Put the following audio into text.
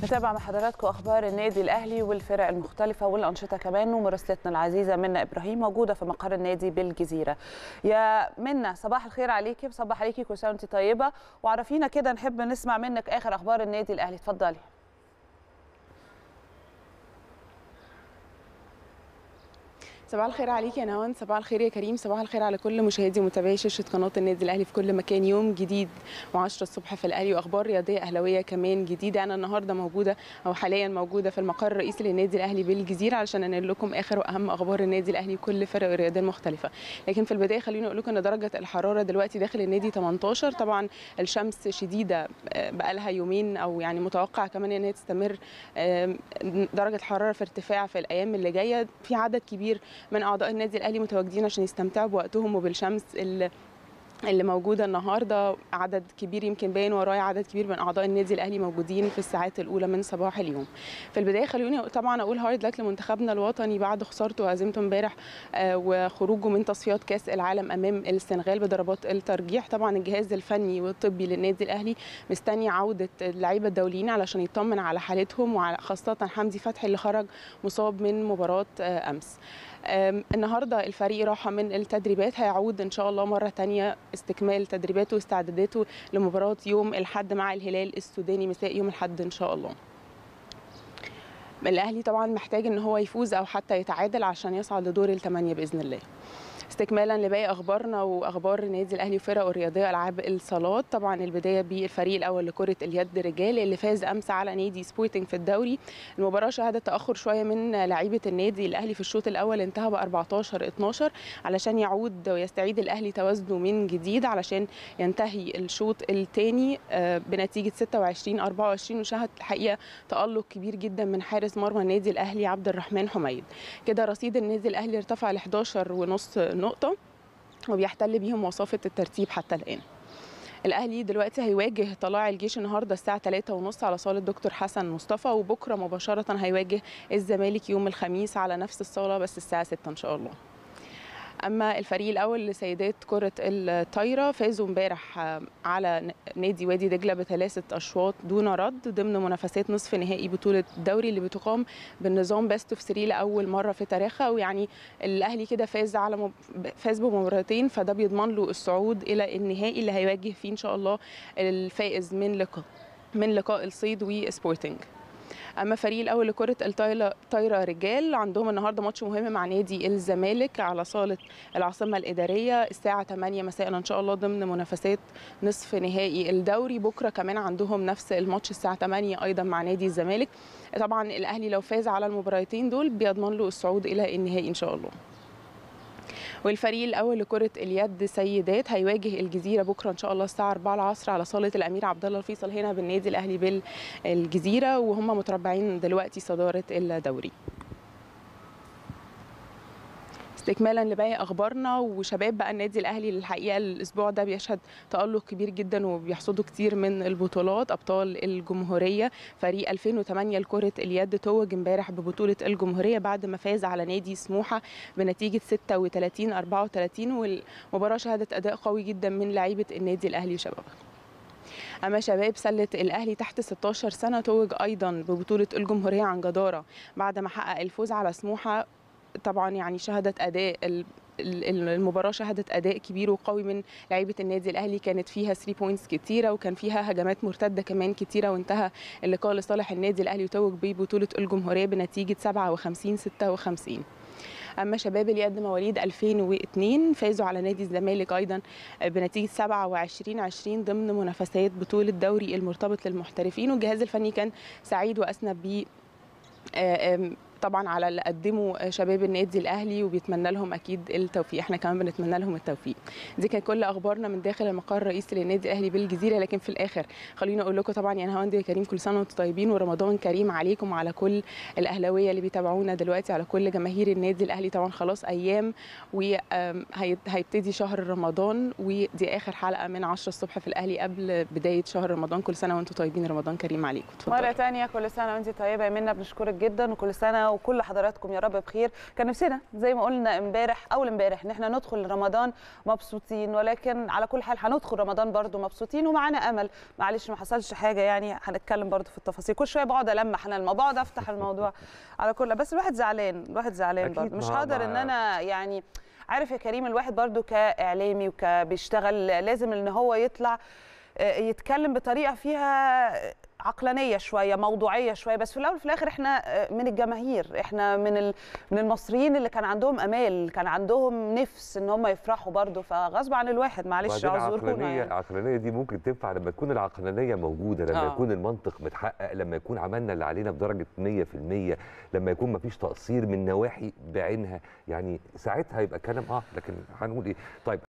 نتابع مع حضراتكم اخبار النادي الاهلي والفرق المختلفه والانشطه كمان ومراسلتنا العزيزه منى ابراهيم موجوده في مقر النادي بالجزيره يا منى صباح الخير عليكي بصبح عليكي كل سنه وانت طيبه وعرفينا كده نحب نسمع منك اخر اخبار النادي الاهلي اتفضلي صباح الخير عليك يا نهان صباح الخير يا كريم صباح الخير على كل مشاهدي ومتابعي شاشه قناه النادي الاهلي في كل مكان يوم جديد و10 الصبح في الاهلي واخبار رياضيه اهلاويه كمان جديده انا النهارده موجوده او حاليا موجوده في المقر الرئيسي للنادي الاهلي بالجزيره علشان انقل لكم اخر واهم اخبار النادي الاهلي وكل فرق الرياضيه المختلفه لكن في البدايه خليني اقول لكم ان درجه الحراره دلوقتي داخل النادي 18 طبعا الشمس شديده بقى لها يومين او يعني متوقع كمان ان هي تستمر درجه الحراره في ارتفاع في الايام اللي جايه في عدد كبير من اعضاء النادي الاهلي متواجدين عشان يستمتعوا بوقتهم وبالشمس اللي اللي موجودة النهاردة عدد كبير يمكن باين ورايا عدد كبير من أعضاء النادي الأهلي موجودين في الساعات الأولى من صباح اليوم في البداية خلوني طبعا أقول هارد لك لمنتخبنا الوطني بعد خسارته وهزيمته امبارح آه وخروجه من تصفيات كأس العالم أمام السنغال بضربات الترجيح طبعا الجهاز الفني والطبي للنادي الأهلي مستني عودة اللعيبة الدوليين علشان يطمن على حالتهم وعلى خاصة حمدي فتحي اللي خرج مصاب من مباراة آه أمس النهارده الفريق راح من التدريبات هيعود ان شاء الله مره ثانيه استكمال تدريباته واستعداداته لمباراه يوم الاحد مع الهلال السوداني مساء يوم الاحد ان شاء الله الاهلي طبعا محتاج ان هو يفوز او حتى يتعادل عشان يصعد لدور الثمانيه باذن الله استكمالا لباقي اخبارنا واخبار النادي الاهلي وفرقه الرياضيه العاب الصالات طبعا البدايه بالفريق الاول لكره اليد رجال اللي فاز امس على نادي سبورتنج في الدوري المباراه شهدت تاخر شويه من لعيبه النادي الاهلي في الشوط الاول انتهى ب 14 12 علشان يعود ويستعيد الاهلي توازنه من جديد علشان ينتهي الشوط الثاني بنتيجه 26 24 وشهد الحقيقه تالق كبير جدا من حارس مرمى النادي الاهلي عبد الرحمن حميد كده رصيد النادي الاهلي ارتفع ل 11 ونص نقطة وبيحتل بيهم وصافة الترتيب حتى الآن الأهلي دلوقتي هيواجه طلاع الجيش النهاردة الساعة 3:30 على صالة دكتور حسن مصطفى وبكرة مباشرة هيواجه الزمالك يوم الخميس على نفس الصالة بس الساعة 6 إن شاء الله اما الفريق الاول لسيدات كره الطايره فازوا امبارح على نادي وادي دجله بثلاثه اشواط دون رد ضمن منافسات نصف نهائي بطوله الدوري اللي بتقام بالنظام بيست اوف 3 لاول مره في تاريخها ويعني الاهلي كده فاز على مب... فاز بمباراتين فده بيضمن له الصعود الى النهائي اللي هيواجه فيه ان شاء الله الفائز من لقاء من لقاء الصيد وسبورتنج اما فريق الاول لكره الطايره رجال عندهم النهارده ماتش مهم مع نادي الزمالك على صاله العاصمه الاداريه الساعه 8 مساء ان شاء الله ضمن منافسات نصف نهائي الدوري بكره كمان عندهم نفس الماتش الساعه 8 ايضا مع نادي الزمالك طبعا الاهلي لو فاز على المباراتين دول بيضمن له الصعود الى النهائي ان شاء الله والفريق الاول لكره اليد سيدات هيواجه الجزيره بكره ان شاء الله الساعه 4 العصر على صاله الامير عبد الله الفيصل هنا بالنادي الاهلي بالجزيره وهم متربعين دلوقتي صداره الدوري استكمالا لباقي اخبارنا وشباب بقى النادي الاهلي الحقيقه الاسبوع ده بيشهد تالق كبير جدا وبيحصدوا كتير من البطولات ابطال الجمهوريه فريق 2008 لكره اليد توج امبارح ببطوله الجمهوريه بعد ما فاز على نادي سموحه بنتيجه 36 34 والمباراه شهدت اداء قوي جدا من لعيبه النادي الاهلي وشبابه اما شباب سله الاهلي تحت 16 سنه توج ايضا ببطوله الجمهوريه عن جداره بعد ما حقق الفوز على سموحه طبعا يعني شهدت اداء المباراه شهدت اداء كبير وقوي من لعيبه النادي الاهلي كانت فيها 3 بوينتس كتيره وكان فيها هجمات مرتده كمان كتيره وانتهى اللقاء لصالح النادي الاهلي وتوج ببطوله الجمهوريه بنتيجه 57 56 اما شباب اليد مواليد 2002 فازوا على نادي الزمالك ايضا بنتيجه 27 20 ضمن منافسات بطوله دوري المرتبط للمحترفين والجهاز الفني كان سعيد واثنى ب طبعا على اللي قدموا شباب النادي الاهلي وبيتمنى لهم اكيد التوفيق احنا كمان بنتمنى لهم التوفيق دي كانت كل اخبارنا من داخل المقر الرئيسي للنادي الاهلي بالجزيره لكن في الاخر خليني اقول لكم طبعا يا نهاوند يا كريم كل سنه وانتم طيبين ورمضان كريم عليكم وعلى كل الاهلاويه اللي بيتابعونا دلوقتي على كل جماهير النادي الاهلي طبعا خلاص ايام وهيبتدي شهر رمضان ودي اخر حلقه من 10 الصبح في الاهلي قبل بدايه شهر رمضان كل سنه وانتم طيبين رمضان كريم عليكم مره ثانيه كل سنه وانت طيبه يا منى بنشكرك جدا وكل سنه وكل حضراتكم يا رب بخير كان نفسنا زي ما قلنا امبارح اول امبارح ان احنا ندخل رمضان مبسوطين ولكن على كل حال هندخل رمضان برضو مبسوطين ومعانا امل معلش ما حصلش حاجه يعني هنتكلم برضو في التفاصيل كل شويه بقعد المح انا بقعد افتح الموضوع على كل بس الواحد زعلان الواحد زعلان أكيد، برضو مش ما- هقدر ما- ان انا يعني عارف يا كريم الواحد برضو كاعلامي وكبيشتغل لازم ان هو يطلع آه، يتكلم بطريقه فيها عقلانيه شويه موضوعيه شويه بس في الاول وفي الاخر احنا آه، من الجماهير احنا من ال- من المصريين اللي كان عندهم امال كان عندهم نفس ان هم يفرحوا برضو فغصب عن الواحد معلش وبعدين اعذرونا العقلانيه يعني. العقلانيه دي ممكن تنفع لما تكون العقلانيه موجوده لما آه. آه. يكون المنطق متحقق لما يكون عملنا اللي علينا بدرجه 100% لما يكون مفيش تقصير من نواحي بعينها يعني ساعتها يبقى كلام اه لكن هنقول ايه طيب